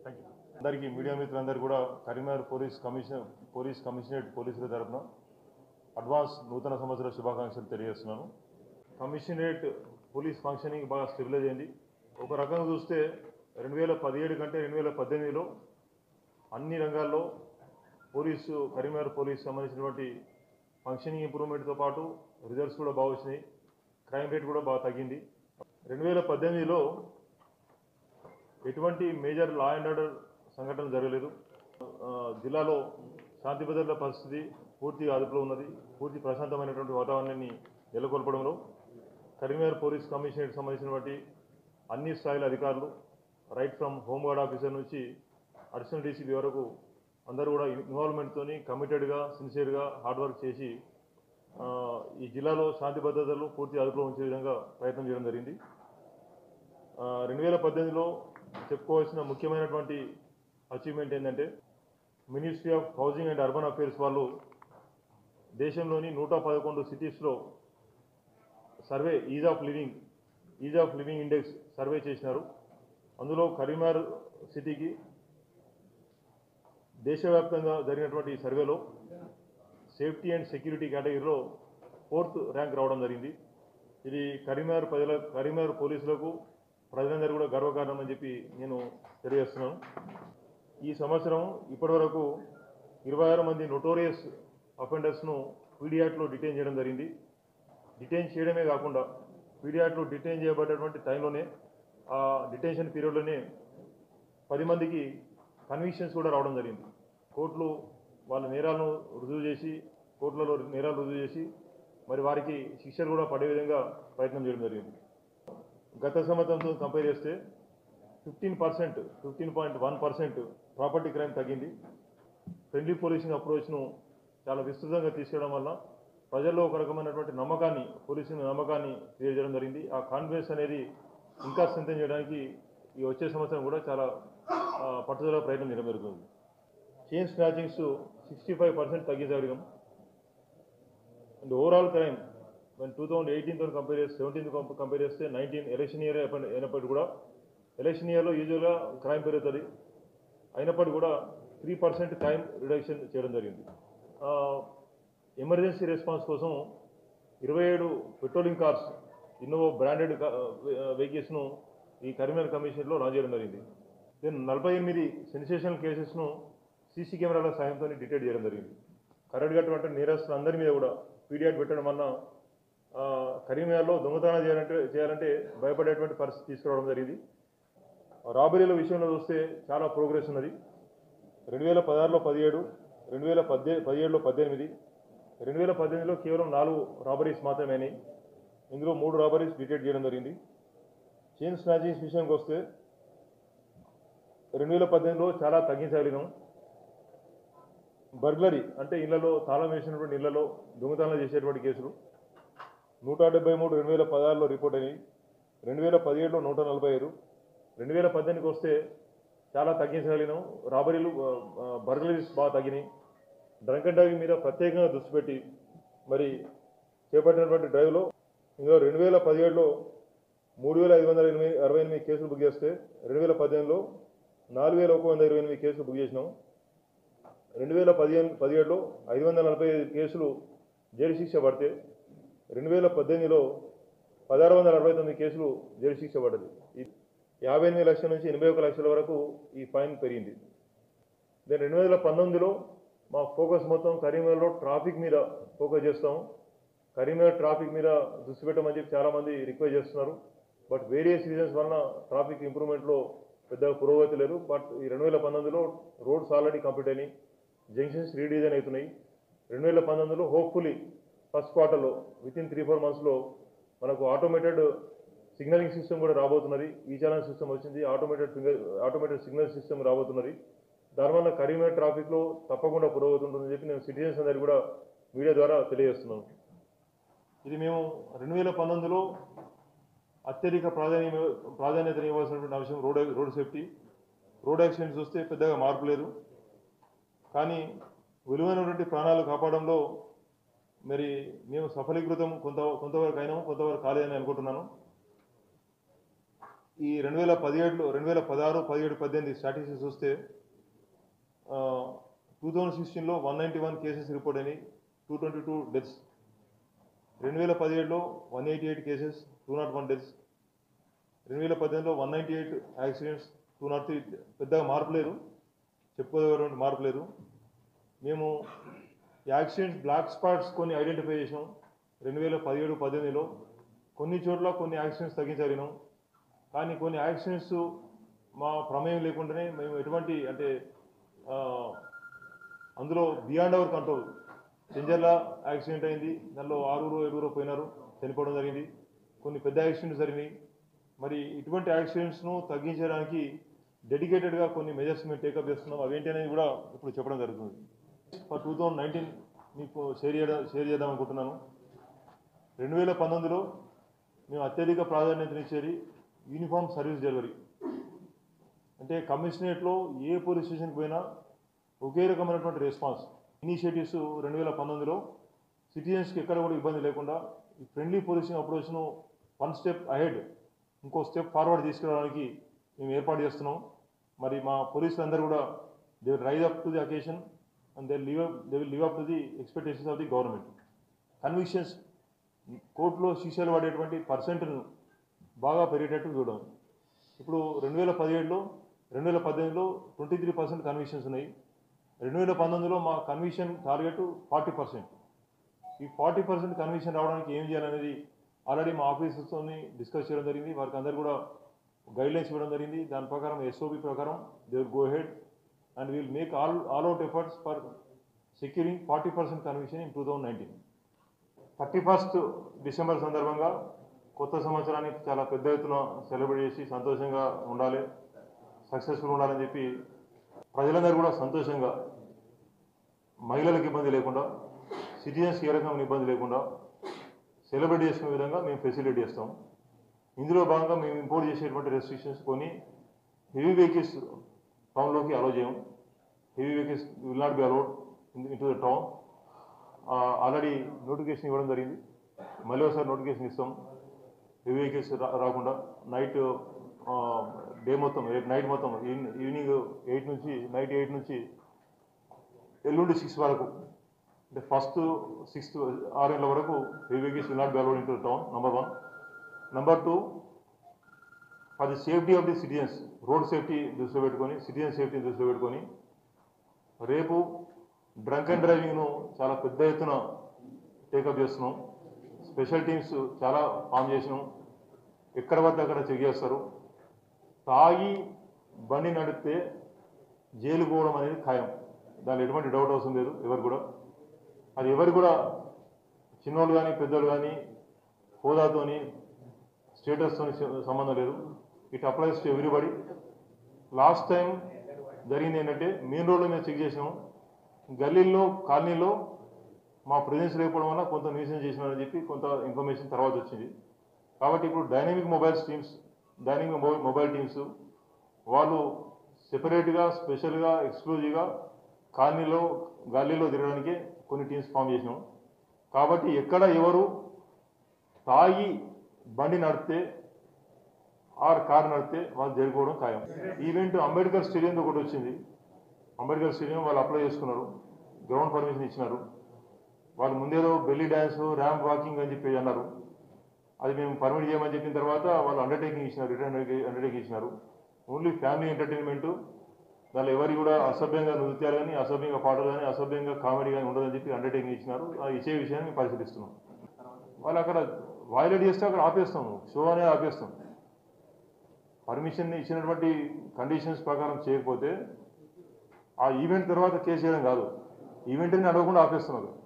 thank you అందరికీ media మిత్రులందరూ కూడా Karimnagar police commission police commissionerate పోలీసుల తరపున అడ్వాన్స్ నూతన సంవత్సర శుభాకాంక్షలు తెలియజేస్తున్నాను కమిషనరేట్ పోలీస్ ఫంక్షనింగ్ బాగా స్టెబిలైజ్ అయింది ఒక రకంగా చూస్తే రెండు వేల పదిహేడు కంటే రెండు వేల పద్దెనిమిదిలో అన్ని రంగాల్లో పోలీసు కరీంనగర్ పోలీస్ సంబంధించినటువంటి ఫంక్షనింగ్ ఇంప్రూవ్మెంట్తో పాటు రిజల్ట్స్ కూడా బాగా వచ్చినాయి క్రైమ్ రేట్ కూడా బాగా తగ్గింది రెండు వేల పద్దెనిమిదిలో ఎటువంటి మేజర్ లా అండ్ ఆర్డర్ సంఘటన జరగలేదు ఆ, జిల్లాలో శాంతి భద్రతల పరిస్థితి పూర్తి అదుపులో ఉన్నది పూర్తి ప్రశాంతమైనటువంటి వాతావరణాన్ని నెలకొల్పడంలో కరీంనగర్ పోలీస్ కమిషనరేట్ సంబంధించినటువంటి అన్ని స్థాయిల అధికారులు రైట్ ఫ్రమ్ హోంగార్డ్ ఆఫీసర్ నుంచి అడిషనల్ డీసీపీ వరకు అందరూ కూడా ఇన్వాల్వ్మెంట్తోని కమిటెడ్గా సిన్సియర్గా హార్డ్ వర్క్ చేసి ఆ, ఈ జిల్లాలో శాంతి భద్రతలు పూర్తి అదుపులో ఉంచే విధంగా ప్రయత్నం చేయడం జరిగింది రెండు వేల పద్దెనిమిదిలో చెప్పుకోవాల్సిన ముఖ్యమైనటువంటి అచీవ్మెంట్ ఏంటంటే ministry of housing and urban affairs వాళ్ళు దేశంలోని నూట పదకొండు సిటీస్లో survey ease of living ease of living index survey చేసినారు అందులో కరీంనగర్ సిటీకి దేశవ్యాప్తంగా జరిగినటువంటి ఈ సర్వేలో safety and security category fourth rank రావడం జరిగింది ఇది కరీంనగర్ ప్రజల కరీంనగర్ పోలీసులకు ప్రజలందరూ కూడా గర్వకారణం అని చెప్పి నేను తెలియజేస్తున్నాను ఈ సంవత్సరం ఇప్పటివరకు ఇరవై ఆరు మంది నొటోరియస్ అఫెండర్స్ను పీడియాట్లో డిటైన్ చేయడం జరిగింది డిటైన్ చేయడమే కాకుండా పీడియాట్లో డిటైన్ చేయబడ్డటువంటి టైంలోనే ఆ డిటెన్షన్ పీరియడ్లోనే పది మందికి కన్విక్షన్స్ కూడా రావడం జరిగింది కోర్టులు వాళ్ళ నేరాలను రుజువు చేసి కోర్టులలో నేరాలు రుజువు చేసి మరి వారికి శిక్షలు కూడా పడే విధంగా ప్రయత్నం చేయడం జరిగింది గత సంవత్సరంతో కంపేర్ చేస్తే fifteen percent fifteen point one percent property crime తగ్గింది ఫ్రెండ్లీ పోలీసింగ్ అప్రోచ్ను చాలా విస్తృతంగా తీసుకెళ్ళడం వల్ల ప్రజల్లో ఒక రకమైనటువంటి నమ్మకాన్ని పోలీసింగ్ నమ్మకాన్ని క్రియేట్ చేయడం జరిగింది ఆ కాన్ఫిడెన్స్ అనేది ఇంకా స్ట్రెంథెన్ చేయడానికి ఈ వచ్చే సంవత్సరం కూడా చాలా ఆ, పట్టుదల ప్రయత్నం చేయడం జరుగుతుంది chain snatchings sixty five percent తగ్గించగలిగాం అండ్ ఓవరాల్ క్రైమ్ మన టూ థౌజండ్ ఎయిటీన్తో కంపేర్ చేస్తే సెవెంటీన్ కంపేర్ చేస్తే నైన్టీన్ ఎలక్షన్ ఇయర్ అయినప్పటికీ కూడా ఎలక్షన్ ఇయర్లో యూజువల్గా క్రైమ్ పెరుగుతుంది అయినప్పటికీ కూడా త్రీ పర్సెంట్ క్రైమ్ రిడక్షన్ చేయడం జరిగింది ఆ, ఎమర్జెన్సీ రెస్పాన్స్ కోసం ఇరవై ఏడు పెట్రోలింగ్ కార్స్ ఇన్నోవా బ్రాండెడ్ వెహికల్స్ను ఈ కరీంనగర్ కమిషన్లో లాంచ్ చేయడం జరిగింది దెన్ నలభై ఎనిమిది సెన్సేషనల్ కేసెస్ను సీసీ కెమెరాల సాయంతో డిటెక్ట్ చేయడం జరిగింది కరడుగట్టు నేరస్తులు అందరి మీద కూడా పీడియాట్ పెట్టడం వల్ల ఆ, కరీంనగర్లో దొంగతనం చేయాలంటే చేయాలంటే భయపడేటువంటి పరిస్థితి తీసుకురావడం జరిగింది రాబరీల విషయంలో చూస్తే చాలా ప్రోగ్రెస్ ఉన్నది రెండు వేల పదహారులో పదిహేడు రెండు వేల పద్దే పదిహేడులో పద్దెనిమిది రెండు వేల పద్దెనిమిదిలో కేవలం నాలుగు రాబరీస్ మాత్రమే అయినాయి ఇందులో మూడు రాబరీస్ డిటెక్ట్ చేయడం జరిగింది చైన్ స్నాచింగ్స్ విషయానికి వస్తే రెండు వేల పద్దెనిమిదిలో చాలా తగ్గించగలిగాం బర్గ్లరీ అంటే ఇళ్లలో తాళం వేసినటువంటి ఇళ్లలో దొంగతనాలు చేసేటువంటి కేసులు నూట డెబ్బై మూడు రెండు వేల పదహారులో రిపోర్ట్ అయినాయి రెండు వేల పదిహేడులో నూట నలభై ఐదు రెండు వేల పద్దెనిమిదికి వస్తే చాలా తగ్గించగలిగినాం రాబరీలు బర్గలరీస్ బాగా తగ్గినాయి డ్రంక్ అండ్ డ్రైవింగ్ మీద ప్రత్యేకంగా దృష్టి పెట్టి మరి చేపట్టినటువంటి డ్రైవ్లో ఇందులో రెండు వేల పదిహేడులో మూడు వేల ఐదు వందల ఎనిమిది అరవై ఎనిమిది కేసులు బుక్ చేస్తే రెండు వేల పద్దెనిమిదిలో నాలుగు వేల ఒక వంద ఇరవై ఎనిమిది కేసులు బుక్ చేసినాం రెండు వేల పదిహేను పదిహేడులో ఐదు వందల నలభై ఐదు కేసులు జైలు శిక్ష పడితే రెండు వేల పద్దెనిమిదిలో పదహారు వందల అరవై తొమ్మిది కేసులు జైలు శిక్ష పడ్డది ఈ యాభై ఎనిమిది లక్షల నుంచి ఎనభై ఒక లక్షల వరకు ఈ ఫైన్ పెరిగింది దెన్ రెండు వేల పంతొమ్మిదిలో మా ఫోకస్ మొత్తం కరీంనగర్లో ట్రాఫిక్ మీద ఫోకస్ చేస్తాం కరీంనగర్ ట్రాఫిక్ మీద దృష్టి పెట్టమని చెప్పి చాలామంది రిక్వెస్ట్ చేస్తున్నారు బట్ వేరియస్ రీజన్స్ వలన ట్రాఫిక్ ఇంప్రూవ్మెంట్లో పెద్దగా పురోగతి లేదు బట్ ఈ రెండు వేల పంతొమ్మిదిలో రోడ్స్ ఆల్రెడీ కంప్లీట్ అయినాయి జంక్షన్స్ రీడిజైన్ అవుతున్నాయి రెండు వేల పంతొమ్మిదిలో హోప్ఫుల్లీ ఫస్ట్ క్వార్టర్లో విత్ ఇన్ త్రీ ఫోర్ మంత్స్లో మనకు ఆటోమేటెడ్ సిగ్నలింగ్ సిస్టమ్ కూడా రాబోతున్నది ఈ ఛానల్ సిస్టమ్ వచ్చింది automated finger automated signal system రాబోతున్నది దానివల్ల కరీంనగర్ ట్రాఫిక్లో తప్పకుండా పురోగతి ఉంటుందని చెప్పి నేను సిటిజన్స్ అందరికీ కూడా మీడియా ద్వారా తెలియజేస్తున్నాను ఇది మేము రెండు వేల పంతొమ్మిదిలో అత్యధిక ప్రాధాన్యం ప్రాధాన్యత ఇవ్వాల్సినటువంటి అంశం road road safety road accidents చూస్తే పెద్దగా మార్పు లేదు కానీ విలువైనటువంటి ప్రాణాలు కాపాడంలో మరి మేము సఫలీకృతం కొంత కొంతవరకు అయినాము కొంతవరకు కాలేదని అనుకుంటున్నాను ఈ రెండు వేల పదిహేడులో రెండు వేల పదహారు పదిహేడు పద్దెనిమిది స్టాటిస్టిక్స్ చూస్తే టూ థౌజండ్ సిక్స్టీన్లో one ninety one cases report అయినాయి టూ ట్వంటీ టూ డెత్స్ రెండు వేల పదిహేడులో one eighty eight cases two nought one deaths రెండు వేల పద్దెనిమిదిలో one ninety eight accidents two nought three పెద్దగా మార్పు లేదు చెప్పుకోదగినటువంటి మార్పు లేదు మేము యాక్సిడెంట్స్ బ్లాక్ స్పాట్స్ కొన్ని ఐడెంటిఫై చేసాం రెండు వేల పదిహేడు పద్దెనిమిదిలో కొన్ని చోట్ల కొన్ని యాక్సిడెంట్స్ తగ్గించగలిగినాం కానీ కొన్ని యాక్సిడెంట్స్ మా ప్రమేయం లేకుండానే మేము ఎటువంటి అంటే ఆ, అందులో బియాండ్ అవర్ కంట్రోల్ చెంజర్ల యాక్సిడెంట్ అయింది దానిలో ఆరుగురు ఏడుగురు పోయినారు చనిపోవడం జరిగింది కొన్ని పెద్ద యాక్సిడెంట్స్ జరిగినాయి మరి ఇటువంటి యాక్సిడెంట్స్ను తగ్గించడానికి డెడికేటెడ్గా కొన్ని మెజర్స్ మేము టేకప్ చేస్తున్నాం అవేంటి అనేది కూడా ఇప్పుడు చెప్పడం జరుగుతుంది ఫర్ టూ థౌజండ్ నైన్టీన్ మీకు షేర్ చేయడం షేర్ చేద్దాం అనుకుంటున్నాను రెండు వేల పంతొమ్మిదిలో మేము అత్యధిక ప్రాధాన్యతనిచ్చేది యూనిఫామ్ సర్వీస్ డెలివరీ అంటే కమిషనరేట్లో ఏ పోలీస్ స్టేషన్కి పోయినా ఒకే రకమైనటువంటి రెస్పాన్స్ ఇనిషియేటివ్స్ రెండు వేల పంతొమ్మిదిలో సిటిజన్స్కి ఎక్కడ కూడా ఇబ్బంది లేకుండా ఈ ఫ్రెండ్లీ పోలీసింగ్ అప్రోచ్ను వన్ స్టెప్ అహెడ్ ఇంకో స్టెప్ ఫార్వర్డ్ తీసుకురావడానికి మేము ఏర్పాటు చేస్తున్నాం మరి మా పోలీసులు అందరూ కూడా they will rise up to the occasion and they live they will live up to the expectations of the government convictions కోర్టులో శిక్షలు పడేటువంటి పర్సెంట్ను బాగా పెరిగేటట్టు చూడడం ఇప్పుడు రెండు వేల పదిహేడులో రెండు వేల పద్దెనిమిదిలో ట్వంటీ త్రీ పర్సెంట్ కన్విక్షన్స్ ఉన్నాయి రెండు వేల పంతొమ్మిదిలో మా కన్విషన్ టార్గెట్ ఫార్టీ పర్సెంట్ ఈ ఫార్టీ పర్సెంట్ కన్విషన్ రావడానికి ఏం చేయాలనేది ఆల్రెడీ మా ఆఫీసర్స్తో డిస్కస్ చేయడం జరిగింది వారికి అందరు కూడా గైడ్లైన్స్ ఇవ్వడం జరిగింది దాని ప్రకారం ఎస్ఓపి ప్రకారం they will go head and will make all all out efforts for securing forty percent conviction in two thousand nineteen thirty first December సందర్భంగా కొత్త సంవత్సరాన్ని చాలా పెద్ద ఎత్తున సెలబ్రేట్ చేసి సంతోషంగా ఉండాలి సక్సెస్ఫుల్ ఉండాలని చెప్పి ప్రజలందరూ కూడా సంతోషంగా మహిళలకు ఇబ్బంది లేకుండా సిటిజన్స్కి ఏ రకమైన ఇబ్బంది లేకుండా సెలబ్రేట్ చేసుకునే విధంగా మేము ఫెసిలిటీ చేస్తాం ఇందులో భాగంగా మేము ఇంపోర్ట్ చేసేటువంటి రెస్ట్రిక్షన్స్ కొన్ని హెవీ వెహికల్స్ టౌన్లోకి అలో చేయం heavy vehicles will not be allowed into the town already notification ఇవ్వడం జరిగింది మళ్ళీ ఒకసారి నోటిఫికేషన్ ఇస్తాం హెవీ వెహికల్స్ రా- రాకుండా నైట్ డే మొత్తం రేపు నైట్ మొత్తం ఈవినింగ్ ఈవినింగ్ ఎయిట్ నుంచి నైట్ ఎయిట్ నుంచి ఎల్లుండి సిక్స్ వరకు అంటే ఫస్ట్ సిక్స్త్ ఆరు గంటల వరకు heavy vehicles will not be allowed into town number one number two for the safety of the citizens road safety దృష్టిలో పెట్టుకొని సిటిజన్ సేఫ్టీని దృష్టిలో పెట్టుకొని రేపు డ్రంక్ అండ్ డ్రైవింగ్ను చాలా పెద్ద ఎత్తున టేకప్ చేస్తున్నాం స్పెషల్ టీమ్స్ చాలా ఫామ్ చేసినాం ఎక్కడ పడితే అక్కడ చెక్ చేస్తారు తాగి బండి నడిపితే జైలు పోవడం అనేది ఖాయం దానిలో ఎటువంటి డౌట్ అవసరం లేదు ఎవరు కూడా అది ఎవరు కూడా చిన్నోళ్ళు కానీ పెద్దోళ్ళు కానీ హోదాతోని స్టేటస్తో సంబంధం లేదు it applies to everybody last time జరిగింది ఏంటంటే మెయిన్ రోడ్లో మేము చెక్ చేసినాం గల్లీల్లో కాలనీలో మా ప్రెజెన్స్ లేకపోవడం వల్ల కొంత న్యూసెన్స్ చేసినారని చెప్పి కొంత ఇన్ఫర్మేషన్ తర్వాత వచ్చింది కాబట్టి ఇప్పుడు dynamic mobiles teams dynamic mobile mobile teams వాళ్ళు సెపరేట్గా స్పెషల్గా ఎక్స్క్లూజివ్గా కాలనీలో గల్లీలో తిరగడానికి కొన్ని టీమ్స్ ఫామ్ చేసినాం కాబట్టి ఎక్కడ ఎవరు తాగి బండి నడిపితే ఆర్ కార్ నడిపితే వాళ్ళు జరిగిపోవడం ఖాయం ఈవెంట్ అంబేద్కర్ స్టేడియం ఒకటి వచ్చింది అంబేద్కర్ స్టేడియం వాళ్ళు అప్లై చేసుకున్నారు గ్రౌండ్ పర్మిషన్ ఇచ్చినారు వాళ్ళు ముందేదో బెల్లీ డ్యాన్స్ ర్యాంప్ వాకింగ్ అని చెప్పి అన్నారు అది మేము పర్మిట్ చేయమని చెప్పిన తర్వాత వాళ్ళు అండర్టేకింగ్ ఇచ్చినారు రిటర్న్ అండర్టేకింగ్ ఇచ్చినారు ఓన్లీ ఫ్యామిలీ ఎంటర్టైన్మెంట్ దానిలో ఎవరికి కూడా అసభ్యంగా నృత్యాలు కానీ అసభ్యంగా పాటలు కానీ అసభ్యంగా కామెడీ కానీ ఉండదని చెప్పి అండర్టేకింగ్ ఇచ్చినారు ఆ ఇచ్చే విషయాన్ని మేము పరిశీలిస్తున్నాం వాళ్ళు అక్కడ వైలేట్ చేస్తే అక్కడ ఆపేస్తాము షో అనేది ఆపేస్తాం పర్మిషన్ ఇచ్చినటువంటి కండిషన్స్ ప్రకారం చేయకపోతే ఆ ఈవెంట్ తర్వాత కేసు చేయడం కాదు ఈవెంట్ని అడగకుండా ఆపేస్తున్నారు